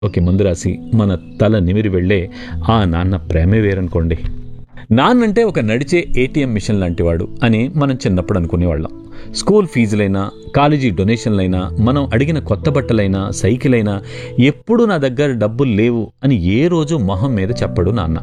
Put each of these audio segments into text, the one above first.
okay మందు రాసి మన తల నిమిరి వెళ్ళే ఆ నాన్న ప్రేమే వేరనుకోండి నాన్నంటే ఒక నడిచే ఏటీఎం మిషన్ లాంటివాడు అని మనం చిన్నప్పుడు అనుకునేవాళ్ళం స్కూల్ ఫీజులైనా కాలేజీ డొనేషన్లైనా మనం అడిగిన కొత్త బట్టలైనా సైకిల్ అయినా ఎప్పుడూ నా దగ్గర డబ్బులు లేవు అని ఏ రోజు మొహం మీద చెప్పడు నాన్న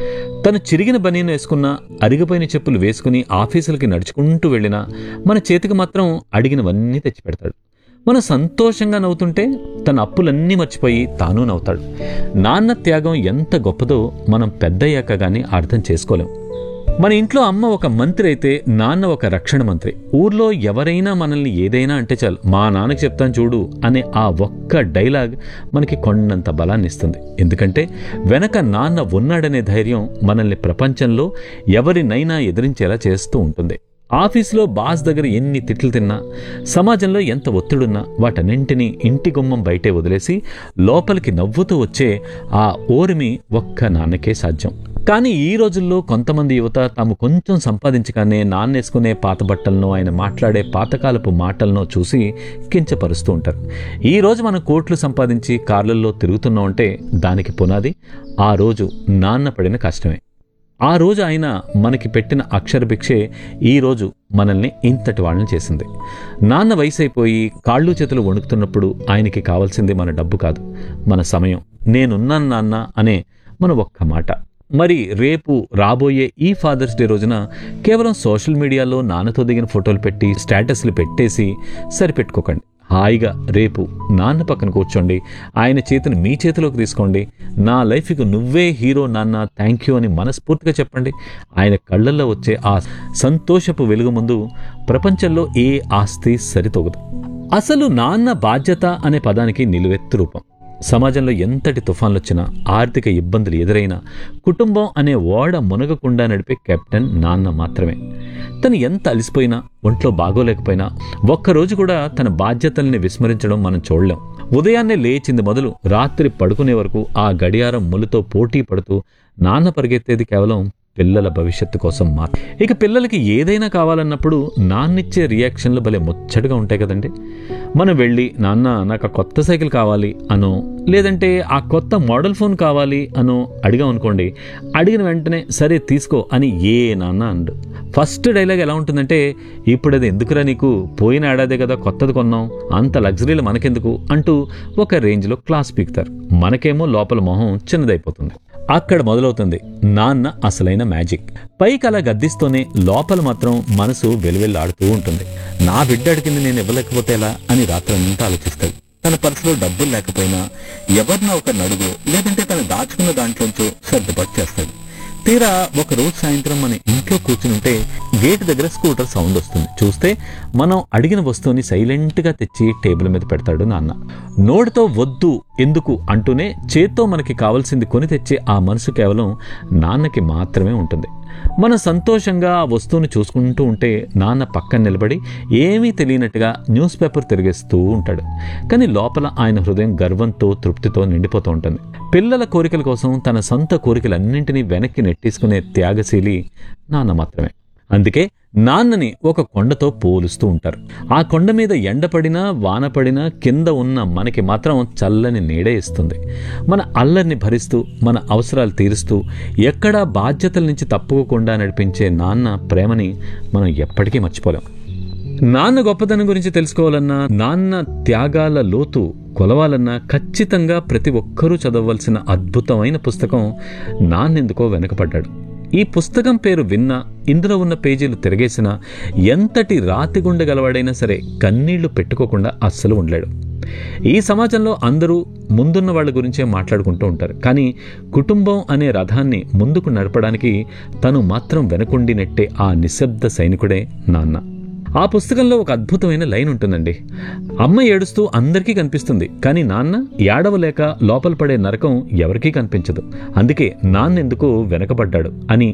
తను చిరిగిన బనీను వేసుకున్న అరిగిపోయిన చెప్పులు వేసుకుని ఆఫీసులకి నడుచుకుంటూ వెళ్ళినా మన చేతికి మాత్రం అడిగినవన్నీ తెచ్చిపెడతాడు మనం సంతోషంగా నవ్వుతుంటే తన అప్పులన్నీ మర్చిపోయి తాను నవ్వుతాడు నాన్న త్యాగం ఎంత గొప్పదో మనం పెద్దయ్యాక గానీ అర్థం చేసుకోలేం మన ఇంట్లో అమ్మ ఒక మంత్రి అయితే నాన్న ఒక రక్షణ మంత్రి ఊర్లో ఎవరైనా మనల్ని ఏదైనా అంటే చాలు మా నాన్నకి చెప్తాను చూడు అనే ఆ ఒక్క డైలాగ్ మనకి కొండంత బలాన్ని ఇస్తుంది ఎందుకంటే వెనక నాన్న ఉన్నాడనే ధైర్యం మనల్ని ప్రపంచంలో ఎవరినైనా ఎదిరించేలా చేస్తూ ఉంటుంది ఆఫీసులో బాస్ దగ్గర ఎన్ని తిట్లు తిన్నా సమాజంలో ఎంత ఒత్తిడున్నా వాటన్నింటినీ ఇంటి గుమ్మం బయటే వదిలేసి లోపలికి నవ్వుతూ వచ్చే ఆ ఓరిమి ఒక్క నాన్నకే సాధ్యం కానీ ఈ రోజుల్లో కొంతమంది యువత తాము కొంచెం సంపాదించగానే నాన్నేసుకునే పాత బట్టలను ఆయన మాట్లాడే పాతకాలపు మాటలను చూసి కించపరుస్తూ ఉంటారు ఈ రోజు మనం కోట్లు సంపాదించి కార్లలో తిరుగుతున్నాం అంటే దానికి పునాది ఆ రోజు నాన్న పడిన కష్టమే ఆ రోజు ఆయన మనకి పెట్టిన అక్షర భిక్షే ఈ రోజు మనల్ని ఇంతటి వాళ్ళని చేసింది నాన్న వయసు అయిపోయి కాళ్ళు చేతులు వణుకుతున్నప్పుడు ఆయనకి కావాల్సింది మన డబ్బు కాదు మన సమయం నేనున్నాను నాన్న అనే మన ఒక్క మాట మరి రేపు రాబోయే ఈ ఫాదర్స్ డే రోజున కేవలం సోషల్ మీడియాలో నాన్నతో దిగిన ఫోటోలు పెట్టి స్టేటస్లు పెట్టేసి సరిపెట్టుకోకండి హాయిగా రేపు నాన్న పక్కన కూర్చోండి ఆయన చేతిని మీ చేతిలోకి తీసుకోండి నా లైఫ్కి నువ్వే హీరో నాన్న థ్యాంక్ యూ అని మనస్ఫూర్తిగా చెప్పండి ఆయన కళ్ళల్లో వచ్చే ఆ సంతోషపు వెలుగు ముందు ప్రపంచంలో ఏ ఆస్తి సరితొగదు అసలు నాన్న బాధ్యత అనే పదానికి నిలువెత్తు రూపం సమాజంలో ఎంతటి తుఫాన్లు వచ్చినా ఆర్థిక ఇబ్బందులు ఎదురైనా కుటుంబం అనే ఓడ మునగకుండా నడిపే కెప్టెన్ నాన్న మాత్రమే తను ఎంత అలసిపోయినా ఒంట్లో బాగోలేకపోయినా ఒక్కరోజు కూడా తన బాధ్యతల్ని విస్మరించడం మనం చూడలేం ఉదయాన్నే లేచింది మొదలు రాత్రి పడుకునే వరకు ఆ గడియారం ములుతో పోటీ పడుతూ నాన్న పరిగెత్తేది కేవలం పిల్లల భవిష్యత్తు కోసం మాత్రం ఇక పిల్లలకి ఏదైనా కావాలన్నప్పుడు నాన్నిచ్చే రియాక్షన్లు భలే ముచ్చటగా ఉంటాయి కదండి మనం వెళ్ళి నాన్న నాకు ఆ కొత్త సైకిల్ కావాలి అనో లేదంటే ఆ కొత్త మోడల్ ఫోన్ కావాలి అనో అడిగాం అనుకోండి అడిగిన వెంటనే సరే తీసుకో అని ఏ నాన్న అండు ఫస్ట్ డైలాగ్ ఎలా ఉంటుందంటే ఇప్పుడు అది ఎందుకురా నీకు పోయిన ఏడాదే కదా కొత్తది కొన్నాం అంత లగ్జరీలు మనకెందుకు అంటూ ఒక రేంజ్లో క్లాస్ పీకుతారు మనకేమో లోపల మొహం చిన్నదైపోతుంది అక్కడ మొదలవుతుంది నాన్న అసలైన మ్యాజిక్ పైకి అలా గద్దిస్తూనే లోపల మాత్రం మనసు వెలువెల్లాడుతూ ఉంటుంది నా బిడ్డ అడిగింది నేను ఇవ్వలేకపోతే ఎలా అని రాత్రంతా ఆలోచిస్తాడు తన పర్సులో డబ్బులు లేకపోయినా ఎవరినో ఒక నడుగు లేదంటే తను దాచుకున్న దాంట్లోంచో సర్దుబాటు చేస్తాడు తీరా ఒక రోజు సాయంత్రం మన ఇంట్లో కూర్చుంటే గేట్ దగ్గర స్కూటర్ సౌండ్ వస్తుంది చూస్తే మనం అడిగిన వస్తువుని సైలెంట్గా తెచ్చి టేబుల్ మీద పెడతాడు నాన్న నోటితో వద్దు ఎందుకు అంటూనే చేత్తో మనకి కావాల్సింది కొని తెచ్చే ఆ మనసు కేవలం నాన్నకి మాత్రమే ఉంటుంది మనం సంతోషంగా ఆ వస్తువుని చూసుకుంటూ ఉంటే నాన్న పక్కన నిలబడి ఏమీ తెలియనట్టుగా న్యూస్ పేపర్ తిరిగేస్తూ ఉంటాడు కానీ లోపల ఆయన హృదయం గర్వంతో తృప్తితో నిండిపోతూ ఉంటుంది పిల్లల కోరికల కోసం తన సొంత కోరికలన్నింటినీ వెనక్కి నెట్టేసుకునే త్యాగశీలి నాన్న మాత్రమే అందుకే నాన్నని ఒక కొండతో పోలుస్తూ ఉంటారు ఆ కొండ మీద ఎండపడినా వానపడినా కింద ఉన్న మనకి మాత్రం చల్లని నీడే ఇస్తుంది మన అల్లరిని భరిస్తూ మన అవసరాలు తీరుస్తూ ఎక్కడా బాధ్యతల నుంచి తప్పుకోకుండా నడిపించే నాన్న ప్రేమని మనం ఎప్పటికీ మర్చిపోలేం నాన్న గొప్పతనం గురించి తెలుసుకోవాలన్నా నాన్న త్యాగాల లోతు కొలవాలన్నా ఖచ్చితంగా ప్రతి ఒక్కరూ చదవవలసిన అద్భుతమైన పుస్తకం నాన్నెందుకో వెనకపడ్డాడు ఈ పుస్తకం పేరు విన్నా ఇందులో ఉన్న పేజీలు తిరగేసినా ఎంతటి రాతిగుండె గలవాడైనా సరే కన్నీళ్లు పెట్టుకోకుండా అస్సలు ఉండలేడు ఈ సమాజంలో అందరూ ముందున్న వాళ్ళ గురించే మాట్లాడుకుంటూ ఉంటారు కానీ కుటుంబం అనే రథాన్ని ముందుకు నడపడానికి తను మాత్రం వెనకుండి నెట్టే ఆ నిశ్శబ్ద సైనికుడే నాన్న ఆ పుస్తకంలో ఒక అద్భుతమైన లైన్ ఉంటుందండి అమ్మ ఏడుస్తూ అందరికీ కనిపిస్తుంది కానీ నాన్న ఏడవలేక లోపల పడే నరకం ఎవరికీ కనిపించదు అందుకే నాన్నెందుకు వెనకబడ్డాడు అని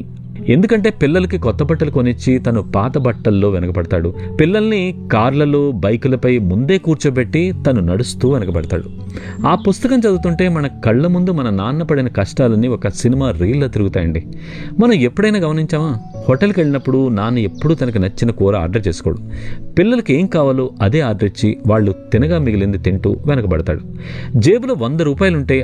ఎందుకంటే పిల్లలకి కొత్త బట్టలు కొనిచ్చి తను పాత బట్టల్లో వెనకబడతాడు పిల్లల్ని కార్లలో బైకులపై ముందే కూర్చోబెట్టి తను నడుస్తూ వెనకబడతాడు ఆ పుస్తకం చదువుతుంటే మన కళ్ళ ముందు మన నాన్న పడిన కష్టాలన్నీ ఒక సినిమా రీల్లో తిరుగుతాయండి మనం ఎప్పుడైనా గమనించామా హోటల్కి వెళ్ళినప్పుడు నాన్న ఎప్పుడూ తనకు నచ్చిన కూర ఆర్డర్ చేసుకోడు పిల్లలకి ఏం కావాలో అదే ఆర్డర్ ఇచ్చి వాళ్ళు తినగా మిగిలింది తింటూ వెనకబడతాడు జేబులో వంద రూపాయలుంటే